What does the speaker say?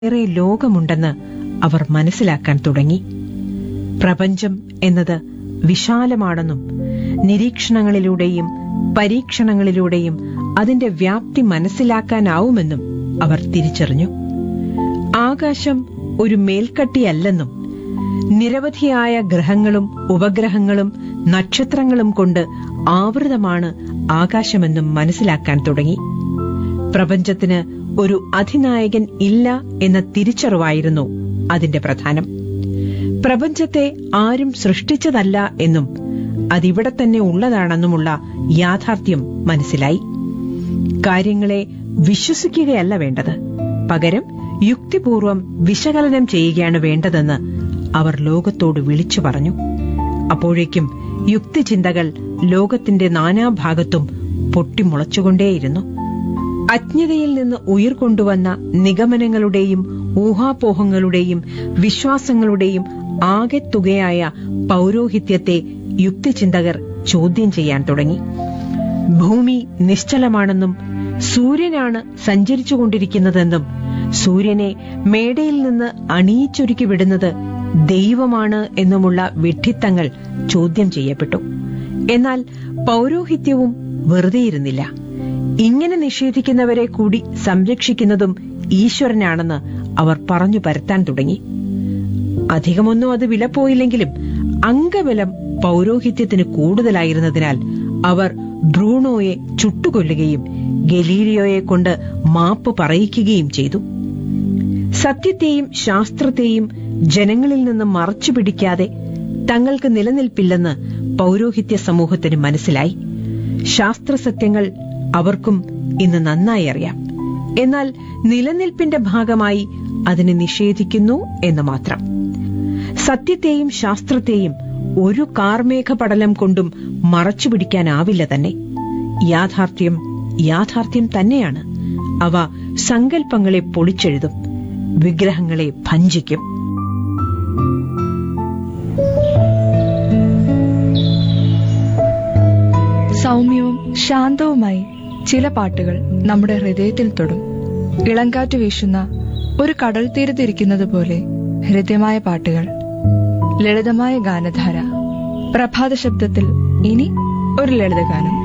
ഏറെ ലോകമുണ്ടെന്ന് അവർ മനസ്സിലാക്കാൻ തുടങ്ങി പ്രപഞ്ചം എന്നത് വിശാലമാണെന്നും നിരീക്ഷണങ്ങളിലൂടെയും പരീക്ഷണങ്ങളിലൂടെയും അതിന്റെ വ്യാപ്തി മനസ്സിലാക്കാനാവുമെന്നും അവർ തിരിച്ചറിഞ്ഞു ആകാശം ഒരു മേൽക്കട്ടിയല്ലെന്നും നിരവധിയായ ഗ്രഹങ്ങളും ഉപഗ്രഹങ്ങളും നക്ഷത്രങ്ങളും കൊണ്ട് ആവൃതമാണ് ആകാശമെന്നും മനസ്സിലാക്കാൻ തുടങ്ങി പ്രപഞ്ചത്തിന് ഒരു അധിനായകൻ ഇല്ല എന്ന തിരിച്ചറിവായിരുന്നു അതിന്റെ പ്രധാനം പ്രപഞ്ചത്തെ ആരും സൃഷ്ടിച്ചതല്ല എന്നും അതിവിടെ തന്നെ ഉള്ളതാണെന്നുമുള്ള യാഥാർത്ഥ്യം മനസ്സിലായി കാര്യങ്ങളെ വിശ്വസിക്കുകയല്ല വേണ്ടത് പകരം യുക്തിപൂർവം വിശകലനം ചെയ്യുകയാണ് വേണ്ടതെന്ന് അവർ ലോകത്തോട് വിളിച്ചു പറഞ്ഞു അപ്പോഴേക്കും യുക്തിചിന്തകൾ ലോകത്തിന്റെ നാനാഭാഗത്തും പൊട്ടിമുളച്ചുകൊണ്ടേയിരുന്നു അജ്ഞതയിൽ നിന്ന് ഉയർകൊണ്ടുവന്ന നിഗമനങ്ങളുടെയും ഊഹാപോഹങ്ങളുടെയും വിശ്വാസങ്ങളുടെയും ആകെത്തുകയായ പൗരോഹിത്യത്തെ യുക്തിചിന്തകർ ചോദ്യം ചെയ്യാൻ തുടങ്ങി ഭൂമി നിശ്ചലമാണെന്നും സൂര്യനാണ് സഞ്ചരിച്ചുകൊണ്ടിരിക്കുന്നതെന്നും സൂര്യനെ മേടയിൽ നിന്ന് അണിയിച്ചൊരുക്കി വിടുന്നത് ദൈവമാണ് എന്നുമുള്ള വിഡ്ഢിത്തങ്ങൾ ചോദ്യം ചെയ്യപ്പെട്ടു എന്നാൽ പൗരോഹിത്യവും വെറുതെയിരുന്നില്ല ഇങ്ങനെ നിഷേധിക്കുന്നവരെ കൂടി സംരക്ഷിക്കുന്നതും ഈശ്വരനാണെന്ന് അവർ പറഞ്ഞു പരത്താൻ തുടങ്ങി അധികമൊന്നും അത് വിലപ്പോയില്ലെങ്കിലും അംഗബലം പൗരോഹിത്യത്തിന് കൂടുതലായിരുന്നതിനാൽ അവർ ബ്രൂണോയെ ചുട്ടുകൊല്ലുകയും ഗലീലിയോയെ കൊണ്ട് മാപ്പ് പറയിക്കുകയും ചെയ്തു സത്യത്തെയും ശാസ്ത്രത്തെയും ജനങ്ങളിൽ നിന്ന് മറച്ചു പിടിക്കാതെ തങ്ങൾക്ക് നിലനിൽപ്പില്ലെന്ന് പൗരോഹിത്യ സമൂഹത്തിന് മനസ്സിലായി ശാസ്ത്രസത്യങ്ങൾ അവർക്കും ഇന്ന് നന്നായി അറിയാം എന്നാൽ നിലനിൽപ്പിന്റെ ഭാഗമായി അതിനെ നിഷേധിക്കുന്നു എന്ന് മാത്രം സത്യത്തെയും ശാസ്ത്രത്തെയും ഒരു കാർമേഘ പടലം കൊണ്ടും മറച്ചുപിടിക്കാനാവില്ല തന്നെ യാഥാർത്ഥ്യം യാഥാർത്ഥ്യം തന്നെയാണ് അവ സങ്കല്പങ്ങളെ പൊളിച്ചെഴുതും വിഗ്രഹങ്ങളെ ഭഞ്ചിക്കും സൗമ്യവും ശാന്തവുമായി ചില പാട്ടുകൾ നമ്മുടെ ഹൃദയത്തിൽ തൊടും ഇളങ്കാറ്റ് വീശുന്ന ഒരു കടൽ തീരത്തിരിക്കുന്നത് പോലെ ഹൃദ്യമായ പാട്ടുകൾ ലളിതമായ ഗാനധാര പ്രഭാത ശബ്ദത്തിൽ ഇനി ഒരു ലളിതഗാനം